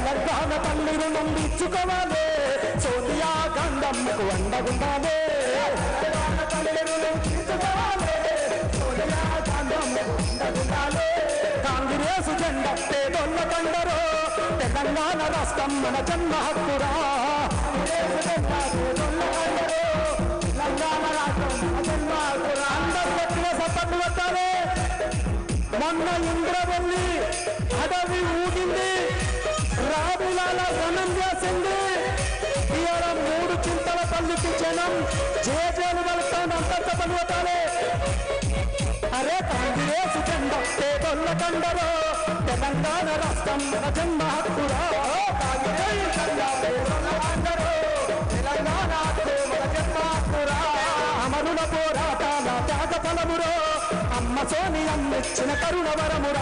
తెలంగాణ తల్లి రుణం ఇచ్చుకోవాలి సోనియా గంగమ్మకు అండగుండాలి తెలంగాణ తల్లి రుణం ఇచ్చుకోవాలి సోనియా గంగమ్మకు అండగుండాలి కాంగ్రెస్ జెండా పేదోళ్ళ కండరు తెలంగాణ రాష్ట్రం మన జన్మ హక్కురా కాంగ్రెస్ జెండా పేదోళ్ళ కండరు తెలంగాణ రాష్ట్రం మన జన్మ హక్కురా అందరూ గట్టిగా సపోర్ట్ కొట్టాలి మొన్న ఇంద్రవల్లి అడవి ఊగింది రాబులాల వనం చేసింది ఇవాళ మూడు చింతల పల్లికి జనం జేజేలు వెళ్తాను అంత పనివటాలే అరే కాంగ్రెస్ జెండా పేదొల్ల కండరు తెలంగాణ రాష్ట్రం మన జన్మ హక్కురా కాంగ్రెస్ జెండా పేదొల్ల కండరు తెలంగాణ హక్కు మన జన్మ హక్కురా అమరుల పోరాటాల త్యాగ ఫలమురో అమ్మ సోని అమ్మిచ్చిన కరుణ వరమురా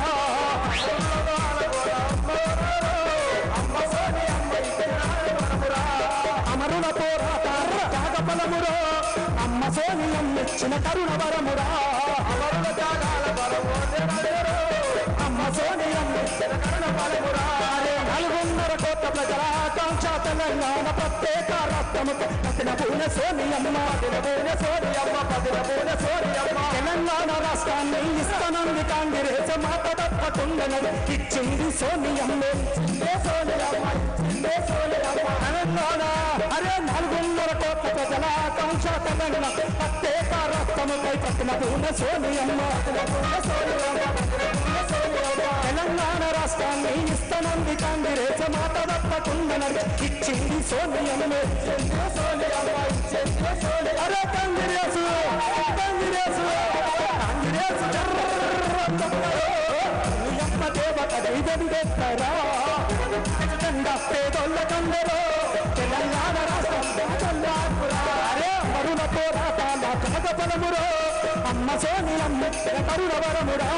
అమరుల పోరాటాల త్యాగ ఫలమురో అమ్మ సోని అమ్మిచ్చిన కరుణ వరమురా అమరుల త్యాగాల వరమురో అమ్మ సోని అమ్మిచ్చిన కరుణ వరమురా నలుగున్నర కోట్ల ప్రజల ఆకాంక్ష తెలంగాణ ప్రత్యేక రాష్ట్రముకు పతిన పూన సోనియమ్మ పతిన పూన సోనియమ్మ పతిన పూన సోనియమ్మ తెలంగాణ రాష్ట్రాన్ని ఇస్తానంది కాంగ్రెస్ మాట తప్పకుండానది ఇచ్చింది సోనియమ్మ ఇచ్చిందే సోనియమ్మ ఇచ్చిందే సోనియమ్మ తెలంగాణ అరే నలుగున్నర కోట్ల ప్రజల ఆకాంక్ష తెలంగాణ ప్రత్యేక రాష్ట్రముపై పతిన పూన సోనియమ్మ పతిన పూన సోనియమ్మ పతిన పూన సోనియమ్మ తెలంగాణ రాష్ట్రాన్ని ఇస్తానంది కాంగ్రెస్ మాట తప్పకుండానది ఇచ్చింది సోనియమ్మ ఇచ్చిందే సోనియమ్మ ఇచ్చిందే సోనియమ్మ అరే కాంగ్రెస్ కాంగ్రెస్ కాంగ్రెస్ జర్రమ్మ దేవత దైవెత్తరా జెండా పేదోళ్ళ కందరో తెలంగాణ రాష్ట్రం చల్లాపురా అరే మరుల పోరాటాల జగ బలమురో అమ్మ సోని అమ్మ కరుణ వరమురా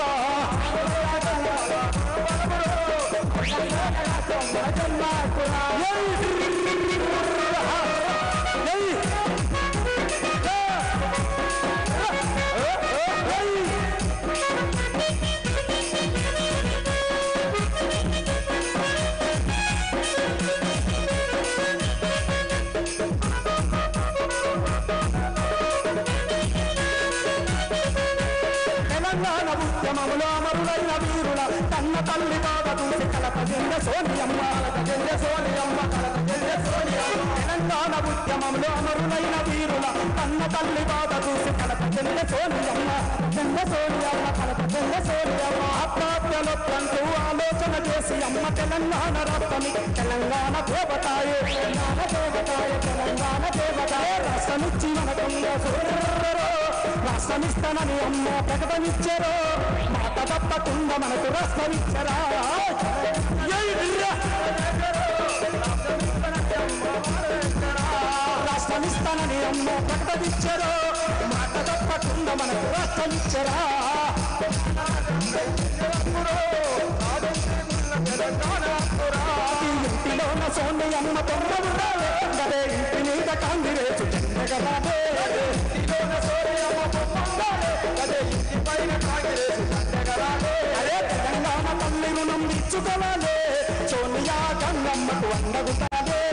తెలంగాణ ఉద్యమములో అమరులైన వీరుల కన్న తల్లి బాధ చూసి కలప జెండ సోనియమ్మ కలప జెండ సోనియమ్మ కలప జెండ సోనియమ్మ తెలంగాణ ఉద్యమంలో అమరులైన వీరుల కన్న తల్లి బాధ చూసి కలప జెండ సోనియమ్మ జెండ సోనియమ్మ కలప జెండ సోనియమ్మ ఆత్మాప్యలొప్పంటూ ఆలోచన చేసి అమ్మ తెలంగాణ రాష్ట్రమి తెలంగాణ దేవతాయే తెలంగాణ దేవతాయే తెలంగాణ దేవతాయే రాష్ట్రమిచ్చి మనకంగా సూర్యరో రాష్ట్రమిస్తానని అమ్మ ప్రకటనిచ్చారు మాట తప్పకుండా మనకు రాష్ట్రమిచ్చారా ఏయ్ బిర్రా! రాష్ట్రమిస్తానని అమ్మ ప్రకటనిచ్చారు మాట తప్పకుండా మనకు రాష్ట్రమిచ్చారా ఈ ఇంటిలోన సోని అమ్మ పొమ్మరాలే గదే ఇంటి మీద కాంగ్రెస్ జెండగరాదే ఇంటిలోన సోని అమ్మ పొమ్మరాలే గదే ఇంటి పైన కాంగ్రెస్ జెండగరాదే అరే తెలంగాణ తల్లి రుణం ఇచ్చుకోవాలి సోనియా గంగమ్మకు అండగుతాలే